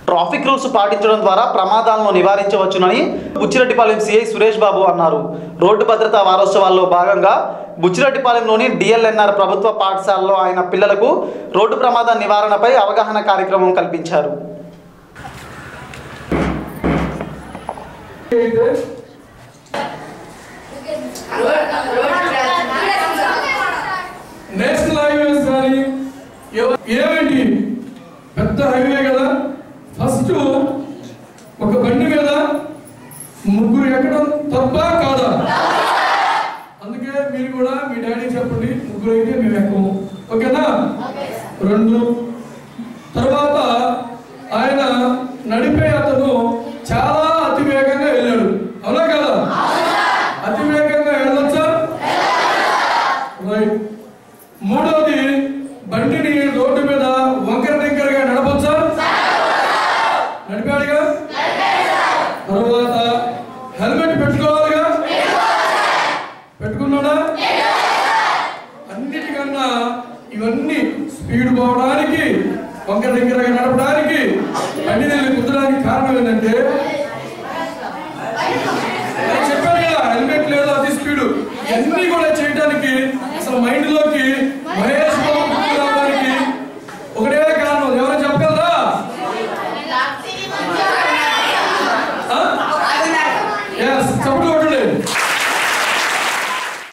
traffic rules పాటించడం ద్వారా ప్రమాదాలను నివారించవచ్చునని బుచ్చిరెడ్డిపాలెం సిఐ సురేష్ బాబు అన్నారు రోడ్డు భద్రతా వారోత్సవాల్లో భాగంగా బుచ్చిరెడ్డిపాలెంలోని డిఎల్ఎన్ఆర్ ప్రభుత్వ పాఠశాలలో ఆయన పిల్లలకు రోడ్డు ప్రమాద నివారణపై అవగాహన కార్యక్రమం కల్పించారు నేషనల్ హైవేస్ కానీ ఎవ- ఏమిటి పెద్ద హైవే కదా ఫస్ట్ ఒక బండి మీద ముగ్గురు ఎక్కడం తప్ప కాదా అందుకే మీరు కూడా మీ డాడీ చెప్పండి ముగ్గురు అయితే మేము ఎక్కము ఓకేనా రెండు తర్వాత ఆయన నడిపే అతను చాలా అతి వేగంగా వెళ్ళాడు అవునా కదా అతి వేగంగా వెళ్ళొచ్చా రైట్ మూడవది బండిని రోడ్డు మీద వంకర టింకరగా నడపచ్చా నడిపాడుగా తర్వాత హెల్మెట్ పెట్టుకోవాలిగా పెట్టుకున్నాడా అన్నిటికన్నా ఇవన్నీ స్పీడ్ పోవడానికి వంకర టింకరగా నడపడానికి బండి నీళ్ళు కుదరడానికి కారణం ఏంటంటే నేను చెప్పాను కదా హెల్మెట్ లేదు అతి స్పీడ్ ఇవన్నీ కూడా